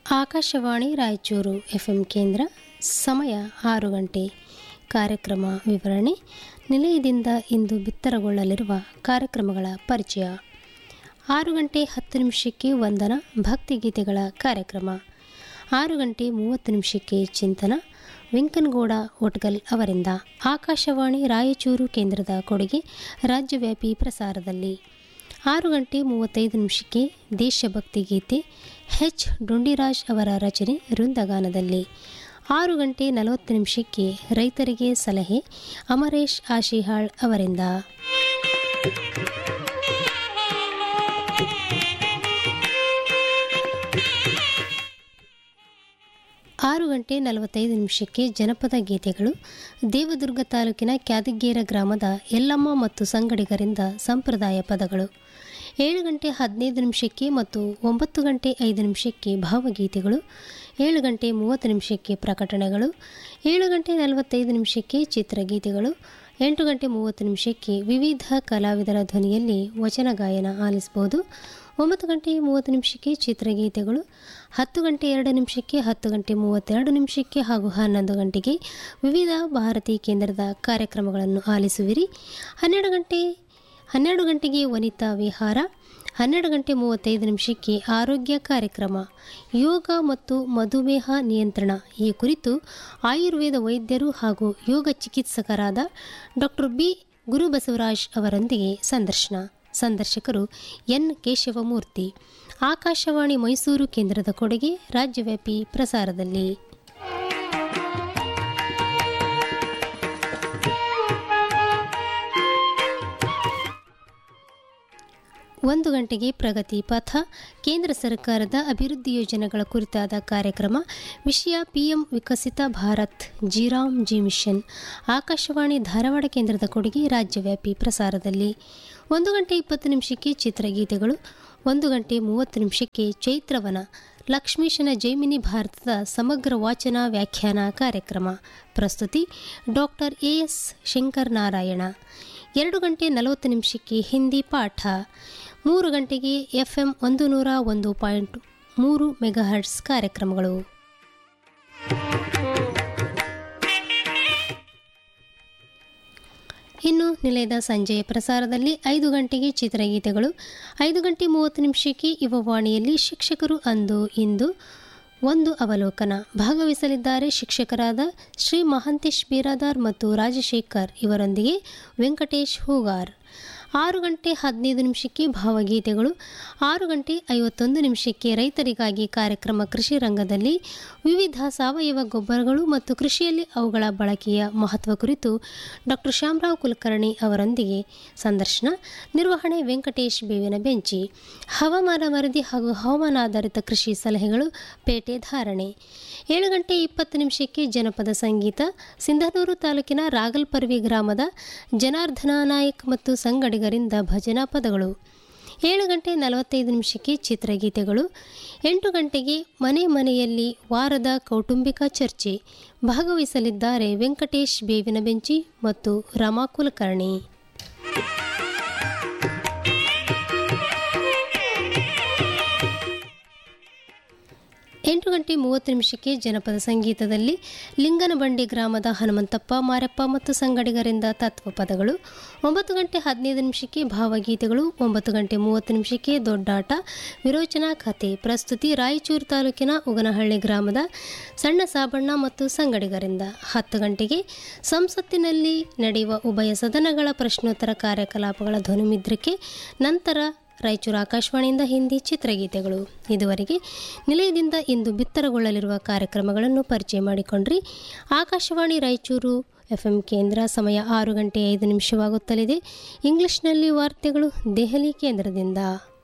Akashvani Raichur F M ಕೇಂದ್ರ ಸಮಯ ಆರು ಗಂಟೆ ಕಾರ್ಯಕ್ರಮ ವಿವರಣೆ ನಿಲಯದಿಂದ ಇಂದು ಬಿತ್ತರಗೊಳ್ಳಲಿರುವ ಕಾರ್ಯಕ್ರಮಗಳ ಪರಿಚಯ ಆರು ಗಂಟೆ ಹತ್ತು ನಿಮಿಷಕ್ಕೆ ವಂದನ ಭಕ್ತಿಗೀತೆಗಳ ಕಾರ್ಯಕ್ರಮ ಆರು ಗಂಟೆ ಮೂವತ್ತು ನಿಮಿಷಕ್ಕೆ ಚಿಂತನ ವೆಂಕನಗೌಡ ಒಟ್ಗಲ್ ಅವರಿಂದ ಆಕಾಶವಾಣಿ ರಾಯಚೂರು ಕೇಂದ್ರದ ಕೊಡುಗೆ ರಾಜ್ಯವ್ಯಾಪಿ ಪ್ರಸಾರದಲ್ಲಿ ಆರು ಗಂಟೆ ಮೂವತ್ತೈದು ನಿಮಿಷಕ್ಕೆ ದೇಶಭಕ್ತಿ ಗೀತೆ ಎಚ್ ಡೊಂಡಿರಾಜ್ ಅವರ ರಚನೆ ವೃಂದಗಾನದಲ್ಲಿ ಆರು ಗಂಟೆ ನಲವತ್ತು ನಿಮಿಷಕ್ಕೆ ರೈತರಿಗೆ ಸಲಹೆ ಅಮರೇಶ್ ಆಶಿಹಾಳ್ ಅವರಿಂದ ಆರು ಗಂಟೆ ನಲವತ್ತೈದು ನಿಮಿಷಕ್ಕೆ ಜನಪದ ಗೀತೆಗಳು ದೇವದುರ್ಗ ತಾಲೂಕಿನ ಕ್ಯಾದಗೇರ ಗ್ರಾಮದ ಯಲ್ಲಮ್ಮ ಮತ್ತು ಸಂಗಡಿಗರಿಂದ ಸಂಪ್ರದಾಯ ಪದಗಳು ಏಳು ಗಂಟೆ ಹದಿನೈದು ನಿಮಿಷಕ್ಕೆ ಮತ್ತು ಒಂಬತ್ತು ಗಂಟೆ ಐದು ನಿಮಿಷಕ್ಕೆ ಭಾವಗೀತೆಗಳು ಏಳು ಗಂಟೆ ಮೂವತ್ತು ನಿಮಿಷಕ್ಕೆ ಪ್ರಕಟಣೆಗಳು ಏಳು ಗಂಟೆ ನಲವತ್ತೈದು ನಿಮಿಷಕ್ಕೆ ಚಿತ್ರಗೀತೆಗಳು ಎಂಟು ಗಂಟೆ ಮೂವತ್ತು ನಿಮಿಷಕ್ಕೆ ವಿವಿಧ ಕಲಾವಿದರ ಧ್ವನಿಯಲ್ಲಿ ವಚನ ಗಾಯನ ಆಲಿಸಬಹುದು ಒಂಬತ್ತು ಗಂಟೆ ಮೂವತ್ತು ನಿಮಿಷಕ್ಕೆ ಚಿತ್ರಗೀತೆಗಳು ಹತ್ತು ಗಂಟೆ ಎರಡು ನಿಮಿಷಕ್ಕೆ ಹತ್ತು ಗಂಟೆ ಮೂವತ್ತೆರಡು ನಿಮಿಷಕ್ಕೆ ಹಾಗೂ ಹನ್ನೊಂದು ಗಂಟೆಗೆ ವಿವಿಧ ಭಾರತಿ ಕೇಂದ್ರದ ಕಾರ್ಯಕ್ರಮಗಳನ್ನು ಆಲಿಸುವಿರಿ ಹನ್ನೆರಡು ಗಂಟೆ ಹನ್ನೆರಡು ಗಂಟೆಗೆ ವನಿತಾ ವಿಹಾರ ಹನ್ನೆರಡು ಗಂಟೆ ಮೂವತ್ತೈದು ನಿಮಿಷಕ್ಕೆ ಆರೋಗ್ಯ ಕಾರ್ಯಕ್ರಮ ಯೋಗ ಮತ್ತು ಮಧುಮೇಹ ನಿಯಂತ್ರಣ ಈ ಕುರಿತು ಆಯುರ್ವೇದ ವೈದ್ಯರು ಹಾಗೂ ಯೋಗ ಚಿಕಿತ್ಸಕರಾದ ಡಾಕ್ಟರ್ ಬಿ ಗುರುಬಸವರಾಜ್ ಅವರೊಂದಿಗೆ ಸಂದರ್ಶನ ಸಂದರ್ಶಕರು ಎನ್ ಕೇಶವಮೂರ್ತಿ ಆಕಾಶವಾಣಿ ಮೈಸೂರು ಕೇಂದ್ರದ ಕೊಡುಗೆ ರಾಜ್ಯವ್ಯಾಪಿ ಪ್ರಸಾರದಲ್ಲಿ ಒಂದು ಗಂಟೆಗೆ ಪ್ರಗತಿ ಪಥ ಕೇಂದ್ರ ಸರ್ಕಾರದ ಅಭಿವೃದ್ಧಿ ಯೋಜನೆಗಳ ಕುರಿತಾದ ಕಾರ್ಯಕ್ರಮ ವಿಷಯ PM Viksit Bharat G RAM G mission Akashvani Dharwad ಕೇಂದ್ರದ ಕೊಡುಗೆ ರಾಜ್ಯವ್ಯಾಪಿ ಪ್ರಸಾರದಲ್ಲಿ ಒಂದು ಗಂಟೆ ಇಪ್ಪತ್ತು ನಿಮಿಷಕ್ಕೆ ಚಿತ್ರಗೀತೆಗಳು ಒಂದು ಗಂಟೆ ಮೂವತ್ತು ನಿಮಿಷಕ್ಕೆ ಚೈತ್ರವನ ಲಕ್ಷ್ಮೀಶನ ಜೈಮಿನಿ ಭಾರತದ ಸಮಗ್ರ ವಾಚನ ವ್ಯಾಖ್ಯಾನ ಕಾರ್ಯಕ್ರಮ ಪ್ರಸ್ತುತಿ doctor A S Shankar Narayana ಎರಡು ಗಂಟೆ ನಲವತ್ತು ನಿಮಿಷಕ್ಕೆ ಹಿಂದಿ ಪಾಠ ಮೂರು ಗಂಟೆಗೆ ಎಫ್ ಎಂ ಒಂದು ನೂರ ಒಂದು ಪಾಯಿಂಟ್ ಮೂರು ಮೆಗಾಹರ್ಟ್ಸ್ ಕಾರ್ಯಕ್ರಮಗಳು ಇನ್ನು ನಿಲಯದ ಸಂಜೆಯ ಪ್ರಸಾರದಲ್ಲಿ ಐದು ಗಂಟೆಗೆ ಚಿತ್ರಗೀತೆಗಳು ಐದು ಗಂಟೆ ಮೂವತ್ತು ನಿಮಿಷಕ್ಕೆ ಯುವವಾಣಿಯಲ್ಲಿ ಶಿಕ್ಷಕರು ಅಂದು ಇಂದು ಒಂದು ಅವಲೋಕನ ಭಾಗವಹಿಸಲಿದ್ದಾರೆ ಶಿಕ್ಷಕರಾದ ಶ್ರೀ ಮಹಾಂತೇಶ್ ಬೀರಾದಾರ್ ಮತ್ತು ರಾಜಶೇಖರ್ ಇವರೊಂದಿಗೆ ವೆಂಕಟೇಶ್ ಹೂಗಾರ್ ಆರು ಗಂಟೆ ಹದಿನೈದು ನಿಮಿಷಕ್ಕೆ ಭಾವಗೀತೆಗಳು ಆರು ಗಂಟೆ ಐವತ್ತೊಂದು ನಿಮಿಷಕ್ಕೆ ರೈತರಿಗಾಗಿ ಕಾರ್ಯಕ್ರಮ ಕೃಷಿ ರಂಗದಲ್ಲಿ ವಿವಿಧ ಸಾವಯವ ಗೊಬ್ಬರಗಳು ಮತ್ತು ಕೃಷಿಯಲ್ಲಿ ಅವುಗಳ ಬಳಕೆಯ ಮಹತ್ವ ಕುರಿತು ಡಾಕ್ಟರ್ ಶ್ಯಾಮರಾವ್ ಕುಲಕರ್ಣಿ ಅವರೊಂದಿಗೆ ಸಂದರ್ಶನ ನಿರ್ವಹಣೆ ವೆಂಕಟೇಶ್ ಬೇವಿನ ಬೆಂಚಿ ಹವಾಮಾನ ವರದಿ ಹಾಗೂ ಹವಾಮಾನಾಧಾರಿತ ಕೃಷಿ ಸಲಹೆಗಳು ಪೇಟೆ ಧಾರಣೆ ಏಳು ಗಂಟೆ ಇಪ್ಪತ್ತು ನಿಮಿಷಕ್ಕೆ ಜನಪದ ಸಂಗೀತ ಸಿಂಧನೂರು ತಾಲೂಕಿನ ರಾಗಲ್ಪರ್ವಿ ಗ್ರಾಮದ ಜನಾರ್ದನ ನಾಯಕ್ ಮತ್ತು ಸಂಗಡಿಗರಿಂದ ಭಜನಾ ಪದಗಳು ಏಳು ಗಂಟೆ ನಲವತ್ತೈದು ನಿಮಿಷಕ್ಕೆ ಚಿತ್ರಗೀತೆಗಳು ಎಂಟು ಗಂಟೆಗೆ ಮನೆ ಮನೆಯಲ್ಲಿ ವಾರದ ಕೌಟುಂಬಿಕ ಚರ್ಚೆ ಭಾಗವಹಿಸಲಿದ್ದಾರೆ ವೆಂಕಟೇಶ್ ಬೇವಿನ ಬೆಂಚಿ ಮತ್ತು ರಮಾ ಕುಲಕರ್ಣಿ ಎಂಟು ಗಂಟೆ ಮೂವತ್ತು ನಿಮಿಷಕ್ಕೆ ಜನಪದ ಸಂಗೀತದಲ್ಲಿ ಲಿಂಗನಬಂಡಿ ಗ್ರಾಮದ ಹನುಮಂತಪ್ಪ ಮಾರಪ್ಪ ಮತ್ತು ಸಂಗಡಿಗರಿಂದ ತತ್ವ ಪದಗಳು ಒಂಬತ್ತು ಗಂಟೆ ಹದಿನೈದು ನಿಮಿಷಕ್ಕೆ ಭಾವಗೀತೆಗಳು ಒಂಬತ್ತು ಗಂಟೆ ಮೂವತ್ತು ನಿಮಿಷಕ್ಕೆ ದೊಡ್ಡಾಟ ವಿರೋಚನಾ ಕಥೆ ಪ್ರಸ್ತುತಿ ರಾಯಚೂರು ತಾಲೂಕಿನ ಉಗನಹಳ್ಳಿ ಗ್ರಾಮದ ಸಣ್ಣ ಸಾಬಣ್ಣ ಮತ್ತು ಸಂಗಡಿಗರಿಂದ ಹತ್ತು ಗಂಟೆಗೆ ಸಂಸತ್ತಿನಲ್ಲಿ ನಡೆಯುವ ಉಭಯ ಸದನಗಳ ಪ್ರಶ್ನೋತ್ತರ ಕಾರ್ಯಕಲಾಪಗಳ ಧ್ವನಿಮಿದ್ರಕ್ಕೆ ನಂತರ ರಾಯಚೂರು ಆಕಾಶವಾಣಿಯಿಂದ ಹಿಂದಿ ಚಿತ್ರಗೀತೆಗಳು ಇದುವರೆಗೆ ನಿಲಯದಿಂದ ಇಂದು ಬಿತ್ತರಗೊಳ್ಳಲಿರುವ ಕಾರ್ಯಕ್ರಮಗಳನ್ನು ಪರಿಚಯ ಮಾಡಿಕೊಂಡ್ರಿ ಆಕಾಶವಾಣಿ ರಾಯಚೂರು ಎಫ್ ಎಂ ಕೇಂದ್ರ ಸಮಯ ಆರು ಗಂಟೆ ಐದು ನಿಮಿಷವಾಗುತ್ತಲಿದೆ ಇಂಗ್ಲಿಷ್ನಲ್ಲಿ ವಾರ್ತೆಗಳು ದೆಹಲಿ ಕೇಂದ್ರದಿಂದ